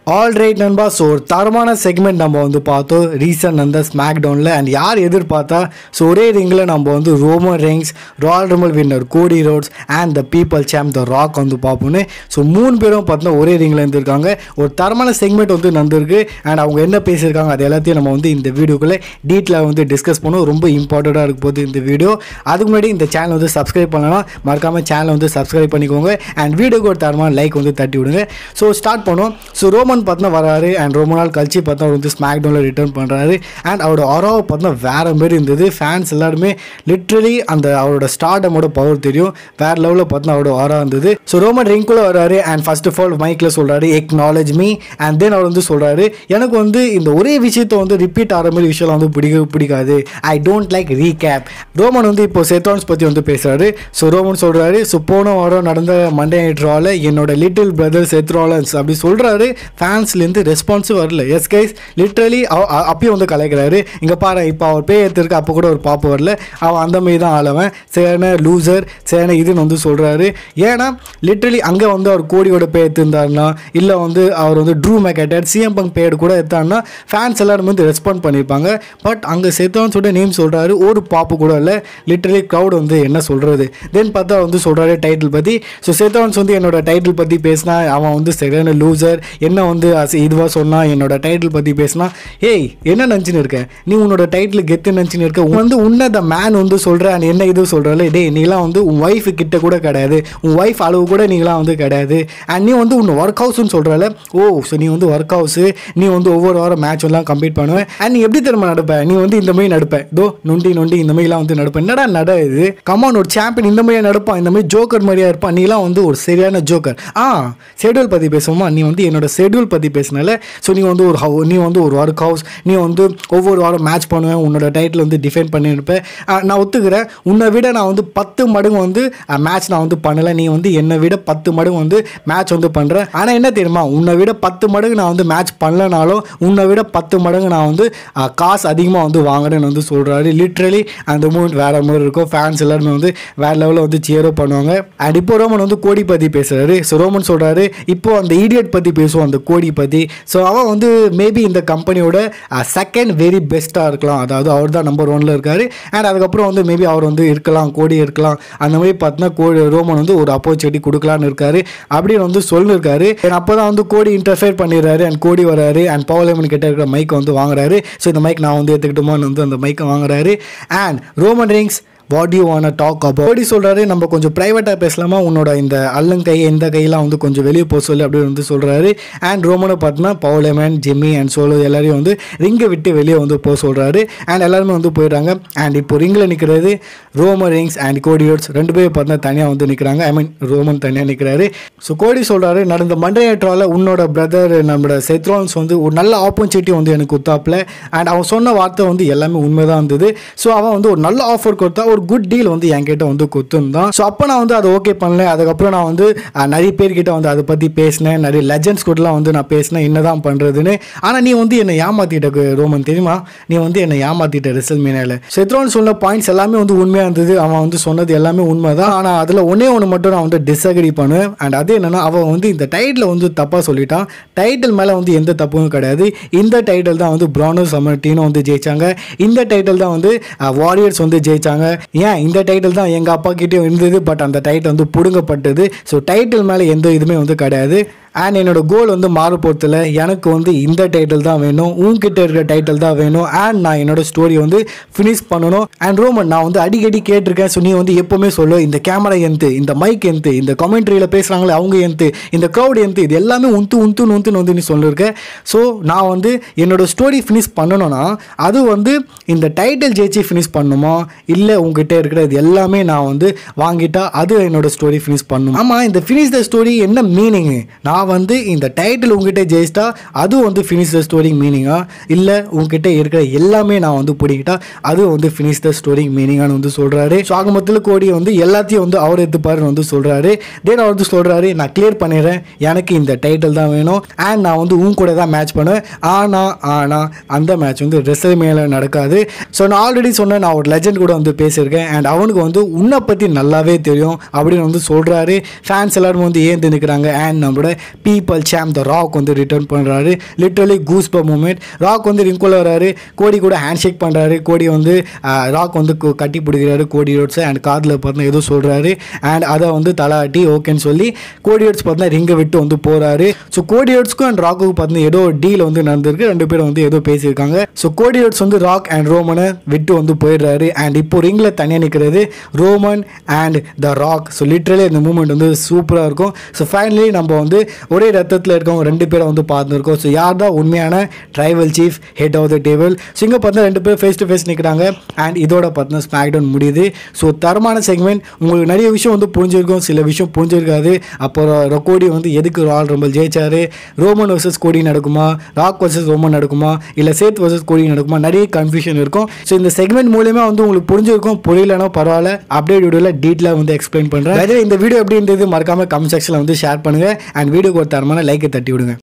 all right நண்பா so ஒரு தரமான செக்மெண்ட் நம்ம வந்து பார்த்தோம் ரீசன் அந்த ஸ்மாக் டவுனில் அண்ட் யார் எதிர்பார்த்தா ஸோ ஒரே ரிங்கில் நம்ம வந்து Roman Reigns royal rumble winner Cody Rhodes and the people champ the rock வந்து பார்ப்போன்னு ஸோ மூணு பேரும் பார்த்தீங்கன்னா ஒரே ரிங்கில் இருந்திருக்காங்க ஒரு தரமான செக்மெண்ட் வந்து நடந்திருக்கு அண்ட் அவங்க என்ன பேசியிருக்காங்க அது எல்லாத்தையும் நம்ம வந்து இந்த வீடியோக்குள்ளே டீட்டெயிலாக வந்து டிஸ்கஸ் பண்ணுவோம் ரொம்ப இம்பார்ட்டண்ட்டாக இருக்க போகுது இந்த வீடியோ அதுக்கு முன்னாடி இந்த சேனல் வந்து சப்ஸ்கிரைப் பண்ணலாம் மறக்காமல் சேனலை வந்து சப்ஸ்கிரைப் பண்ணிக்கோங்க அண்ட் வீடியோக்கு ஒரு தரமான லைக் வந்து தட்டி விடுங்க ஸோ ஸ்டார்ட் பண்ணுவோம் ஸோ ரோமன் பார்த்தா வராரு அண்ட் ரொம்ப நாள் கழிச்சு பார்த்தா அவர் வந்து ஸ்மாக் டவுனில் ரிட்டர்ன் பண்ணுறாரு அண்ட் அவரோட அராவை பார்த்தா வேற மாதிரி இருந்தது ஃபேன்ஸ் எல்லாருமே லிட்ரலி அந்த அவரோட ஸ்டார்டமோட பவர் தெரியும் வேற லெவலில் பார்த்தா அவரோட ஆரா இருந்தது ஸோ ரோமன் ரிங்குள்ளே வராரு அண்ட் ஃபர்ஸ்ட் ஆஃப் ஆல் மைக்கில் சொல்கிறாரு எக்னாலேஜ் மீ அண்ட் தென் அவர் வந்து சொல்கிறாரு எனக்கு வந்து இந்த ஒரே விஷயத்தை வந்து ரிப்பீட் ஆகிற மாதிரி விஷயம் வந்து பிடிக்க பிடிக்காது I don't like recap Roman வந்து இப்போ சேத்தான்ஸ் பற்றி வந்து பேசுகிறாரு ஸோ ரோமன் சொல்கிறாரு ஸோ போன வாரம் நடந்த மண்டே நைட் ராவில் என்னோட லிட்டில் பிரதர் செத்ராலன்ஸ் அப்படி சொல்கிறாரு ஃபேன்ஸ்லேருந்து ரெஸ்பான்ஸும் வரல எஸ் கைஸ் லிட்ரலி அப்பயும் வந்து கலைக்கிறாரு இங்கே பாரு இப்போ அவர் பேர் எடுத்திருக்க அப்போ கூட ஒரு பாப்பு வரல அவன் அந்த மாதிரி தான் ஆளவன் சேன லூசர் சேன இதுன்னு வந்து சொல்கிறாரு ஏன்னா லிட்ரலி அங்கே வந்து அவர் கோடியோட பே எடுத்திருந்தாருன்னா இல்லை வந்து அவர் வந்து ட்ரூ மேக்கேட்டர் சிஎம் பங்க் பேடு கூட எடுத்தாருன்னா ஃபேன்ஸ் எல்லாரும் வந்து ரெஸ்பாண்ட் பண்ணியிருப்பாங்க பட் அங்கே செத்தான்ஸோட நேம் சொல்கிறாரு ஒரு பாப்பு கூட இல்லை லிட்ரலி க்ரௌட் வந்து என்ன சொல்கிறது தென் பார்த்தா வந்து சொல்கிறாரு டைட்டில் பற்றி ஸோ செத்தான்ஸ் வந்து என்னோட டைட்டில் பற்றி பேசினா அவன் வந்து சரியான லூசர் என்ன வந்து இதுவாக சொன்னால் என்னோட டைட்டில் பற்றி பேசினா ஏய் என்ன நினச்சின்னு இருக்க நீ உன்னோட டைட்டில் கெத்து நினச்சின்னு இருக்க உன் வந்து உன்ன த மேன் வந்து சொல்கிற என்ன இது சொல்கிறல டேய் நீலாம் வந்து உன் ஒய்ஃப் கிட்ட கூட கிடையாது உன் ஒய்ஃப் அளவு கூட நீங்களாம் வந்து கிடையாது அண்ட் நீ வந்து உன் ஒர்க் ஹவுஸ்னு சொல்கிறல ஓ ஸோ நீ வந்து ஒர்க் ஹவுஸு நீ வந்து ஒவ்வொரு வாரம் மேட்ச் எல்லாம் கம்ப்ளீட் பண்ணுவேன் அண்ட் நீ எப்படி திரும்ப நடப்ப நீ வந்து இந்த மாதிரி நடுப்ப தோ நொண்டி நொண்டி இந்த மாதிரிலாம் வந்து நடப்ப என்னடா நட இது கமான் ஒரு சாம்பியன் இந்த மாதிரியா நடப்பான் இந்த மாதிரி ஜோக்கர் மாதிரியா இருப்பான் நீலாம் வந்து ஒரு சரியான ஜோக்கர் ஆ ஷெடியூல் பற்றி பேசுவோமா நீ வந்து என்னோட ஷெடியூல் பற்றி பேசினால ஸோ நீ வந்து ஒரு ஹவு நீ வந்து ஒரு ஒர்க் ஹவுஸ் நீ வந்து ஒவ்வொரு வாரம் மேட்ச் பண்ணுவேன் உன்னோட டைட்டில் வந்து டிஃபைன் பண்ணியிருப்பேன் ஆ, நான் ஒத்துக்கிறேன் உன்னை விட நான் வந்து பத்து மடங்கு வந்து மேட்ச் நான் வந்து பண்ணலை நீ வந்து என்னை விட பத்து மடங்கு வந்து மேட்ச் வந்து பண்ணுறேன் ஆனால் என்ன தெரியுமா உன்னை விட பத்து மடங்கு நான் வந்து மேட்ச் பண்ணலனாலும் உன்னை விட பத்து மடங்கு நான் வந்து ஆ, காசு அதிகமாக வந்து வாங்குறேன்னு வந்து சொல்கிறாரு லிட்ரலி அந்த மூமெண்ட் வேறு மாதிரி இருக்கும் ஃபேன்ஸ் எல்லாருமே வந்து வேறு லெவலில் வந்து சியரோ பண்ணுவாங்க அண்ட் இப்போ ரோமன் வந்து கோடி பற்றி பேசுகிறாரு ஸோ ரோமன் சொல்கிறாரு இப்போ அந்த ஈடியட் பற்றி பேசுவோம் அந்த கோடி பற்றி ஸோ அவன் வந்து மேபி இந்த கம்பெனியோட செகண்ட் வெரி பெஸ்ட்டாக இருக்கலாம் அதாவது அவர் தான் நம்பர் ஒன்ல இருக்காரு அண்ட் அதுக்கப்புறம் வந்து மேபி அவர் வந்து இருக்கலாம் கோடி இருக்கலாம் அந்த மாதிரி பார்த்தீங்கன்னா கோடி ரோமன் வந்து ஒரு அப்போர்ச்சுனிட்டி கொடுக்கலான்னு இருக்காரு அப்படின்னு வந்து சொல்லியிருக்காரு அண்ட் அப்போ தான் வந்து கோடி இன்டர்ஃபியர் பண்ணிடுறாரு அண்ட் கோடி வராரு அண்ட் பவலேமன் கிட்ட இருக்கிற மைக்கை வந்து வாங்குறாரு ஸோ இந்த மைக் நான் வந்து எடுத்துக்கிட்டோமான்னு வந்து அந்த மைக்கை வாங்குறாரு and Roman Reigns what you want talk about எப்படி சொல்கிறாரு நம்ம கொஞ்சம் ப்ரைவேட்டாக பேசலாமா உன்னோட இந்த அல்லங்கை இந்த கையெல்லாம் வந்து கொஞ்சம் வெளியே போக சொல்லு அப்படின்னு வந்து சொல்கிறாரு அண்ட் ரோமனை பார்த்தீங்கன்னா பவுலேமன் ஜிம்மி அண்ட் சோலோ எல்லாரையும் வந்து ரிங்கை விட்டு வெளியே வந்து போக சொல்கிறாரு அண்ட் எல்லாருமே வந்து போயிடுறாங்க அண்ட் இப்போ ரிங்கில் நிற்கிறது ரோமன் ரிங்ஸ் அண்ட் கோடியோட்ஸ் ரெண்டு பேரும் பார்த்தீங்கன்னா தனியாக வந்து நிற்கிறாங்க ஐ மீன் ரோமன் தனியாக நிற்கிறாரு ஸோ கோடி சொல்கிறாரு நடந்த மண்டே ஏற்றால உன்னோட பிரதர் நம்மளோட செத்ரோன்ஸ் வந்து ஒரு நல்ல ஆப்பர்ச்சுனிட்டி வந்து எனக்கு கொடுத்தாப்புல அண்ட் அவன் சொன்ன வார்த்தை வந்து எல்லாமே உண்மைதான் இருந்தது ஸோ அவன் வந்து ஒரு நல்ல ஆஃபர் கொடுத்தா ஒரு குட் டீல் வந்து என்கிட்ட வந்து கொடுத்துருந்தான் ஸோ அப்போ நான் வந்து அதை ஓகே பண்ணல அதுக்கப்புறம் நான் வந்து அஹ், நிறைய பேர்கிட்ட வந்து அதை பற்றி பேசினேன் நிறைய லெஜண்ட்ஸ் கூடலாம் வந்து நான் பேசினேன் என்னதான் பண்ணுறதுன்னு ஆனால் நீ வந்து என்னை ஏமாத்திட்ட ரோமன் தெரியுமா நீ வந்து என்னை ஏமாத்திட்ட ரிசல் மீனால செத்ரோன் சொன்ன பாயிண்ட்ஸ் எல்லாமே வந்து உண்மையாக இருந்தது அவன் வந்து சொன்னது எல்லாமே உண்மை தான் ஆனால் அதில் ஒன்றே ஒன்று மட்டும் நான் வந்து டிஸ்அக்ரி பண்ணுவேன் அண்ட் அது என்னன்னா அவன் வந்து இந்த டைட்டில் வந்து தப்பாக சொல்லிட்டான் டைட்டில் மேலே வந்து எந்த தப்பும் கிடையாது இந்த டைட்டில் தான் வந்து ப்ரானோ சம்மர் டீனும் வந்து ஜெயிச்சாங்க இந்த டைட்டில் தான் வந்து வாரியர்ஸ் வந்து ஜெயிச்சாங்க ஏன் இந்த டைட்டில் தான் எங்கள் அப்பா கிட்டேயும் இருந்தது பட் அந்த டைட்டில் வந்து பிடுங்கப்பட்டது ஸோ டைட்டில் மேலே எந்த இதுவுமே வந்து கிடையாது அண்ட் என்னோட கோல் வந்து மாற போகிறதுல எனக்கு வந்து இந்த டைட்டில் தான் வேணும் உன்கிட்ட இருக்கிற டைட்டில் தான் வேணும் அண்ட் நான் என்னோட ஸ்டோரி வந்து ஃபினிஷ் பண்ணணும் அண்ட் ரோமன் நான் வந்து அடிக்கடி கேட்டிருக்கேன் ஸோ நீ வந்து எப்போவுமே சொல்லு இந்த கேமரா எந்த இந்த மைக் எந்த இந்த கமெண்ட்ரியில் பேசுகிறாங்களே அவங்க எந்த இந்த க்ரௌட் எந்த இது எல்லாமே உந்து உந்துன்னு உந்துன்னு வந்து நீ சொல்லியிருக்கேன் ஸோ நான் வந்து என்னோட ஸ்டோரி ஃபினிஷ் பண்ணணும்னா அது வந்து இந்த டைட்டில் ஜெயிச்சு ஃபினிஷ் பண்ணுமா இல்லை உங்ககிட்ட இருக்கிற இது எல்லாமே நான் வந்து வாங்கிட்டா அது என்னோட ஸ்டோரி ஃபினிஷ் பண்ணணும் ஆமாம் இந்த ஃபினிஷ் த ஸ்டோரி என்ன மீனிங்கு நான் வந்து இந்த டைட்டில் உங்ககிட்ட ஜெயிச்சிட்டா அது வந்து ஃபினிஷ் த ஸ்டோரி மீனிங்கா இல்லை உங்ககிட்ட இருக்கிற எல்லாமே நான் வந்து பிடிக்கிட்டா அது வந்து ஃபினிஷ் த ஸ்டோரி மீனிங்கான்னு வந்து சொல்கிறாரு ஸோ ஆக மொத்தத்தில் கோடி வந்து எல்லாத்தையும் வந்து அவர் எடுத்துப்பாருன்னு வந்து சொல்கிறாரு தென் அவர் வந்து சொல்கிறாரு நான் கிளியர் பண்ணிடுறேன் எனக்கு இந்த டைட்டில் தான் வேணும் அண்ட் நான் வந்து உன் கூட தான் மேட்ச் பண்ணுவேன் ஆனால் ஆனால் அந்த மேட்ச் வந்து ரெசல் மேலே நடக்காது ஸோ நான் ஆல்ரெடி சொன்னேன் நான் ஒரு லெஜண்ட் கூட வந்து பேசியிருக்கேன் அண்ட் அவனுக்கு வந்து உன்னை பற்றி நல்லாவே தெரியும் அப்படின்னு வந்து சொல்கிறாரு ஃபேன்ஸ் எல்லாரும் வந்து ஏந்து நிற்கிறாங்க அண்ட் நம்மளோட பீப்பிள் சாம் த ராக் வந்து ரிட்டர்ன் பண்ணுறாரு literally goosebumps moment rock வந்து ரிங்குள்ள வராரு கோடி கூட ஹேண்ட் ஷேக் பண்ணுறாரு கோடி வந்து ராக் வந்து கு- கட்டி பிடிக்கிறாரு கோடி ரோட்ஸை அண்ட் காதில் பார்த்தா ஏதோ சொல்கிறாரு அண்ட் அதை வந்து தலாட்டி ஓகேன்னு சொல்லி கோடி ரோட்ஸ் பார்த்தா ரிங்கை விட்டு வந்து போகிறாரு ஸோ கோடி ரோட்ஸ்க்கும் அண்ட் ராக்குக்கும் பார்த்தீங்கன்னா ஏதோ டீல் வந்து நடந்திருக்கு ரெண்டு பேரும் வந்து ஏதோ பேசியிருக்காங்க ஸோ கோடி ரோட்ஸ் வந்து ராக் அண்ட் ரோமனை விட்டு வந்து போயிடுறாரு அண்ட் இப்போ ரிங்கில் தனியாக நிற்கிறது Roman and the rock so literally இந்த மூமெண்ட் வந்து சூப்பராக இருக்கும் ஸோ ஃபைனலி நம்ம வந்து ஒரே ரத்தத்தில் இருக்கவங்க ரெண்டு பேரை வந்து பார்த்துருக்கோம் ஸோ யார் தான் உண்மையான tribal chief head of the table so இங்கே பார்த்தா ரெண்டு பேர் ஃபேஸ் டு ஃபேஸ் நிற்கிறாங்க அண்ட் இதோட பார்த்தீங்கன்னா ஸ்மாக் டவுன் முடியுது ஸோ தரமான செக்மெண்ட் உங்களுக்கு நிறைய விஷயம் வந்து புரிஞ்சிருக்கும் சில விஷயம் புரிஞ்சிருக்காது அப்புறம் கோடி வந்து எதுக்கு ரால் ரம்பல் ஜெயிச்சாரு ரோமன் வர்சஸ் கோடி நடக்குமா ராக் வர்சஸ் ரோமன் நடக்குமா இல்லை சேத் வர்சஸ் கோடி நடக்குமா நிறைய கன்ஃபியூஷன் இருக்கும் ஸோ இந்த செக்மெண்ட் மூலியமா வந்து உங்களுக்கு புரிஞ்சிருக்கும் புரியலனா பரவாயில்ல அப்டேட் வீடியோவில் டீட்டெயிலாக வந்து எக்ஸ்பிளைன் பண்ணுறேன் இந்த வீடியோ எப்படி இருந்தது மறக்காம கமெண்ட் செக்ஷனில் வந்து ஷேர் பண்ணுங்க அண்ட் வீடியோக்கு ஒரு தரமான லைக்கை தட்டி விடுங்க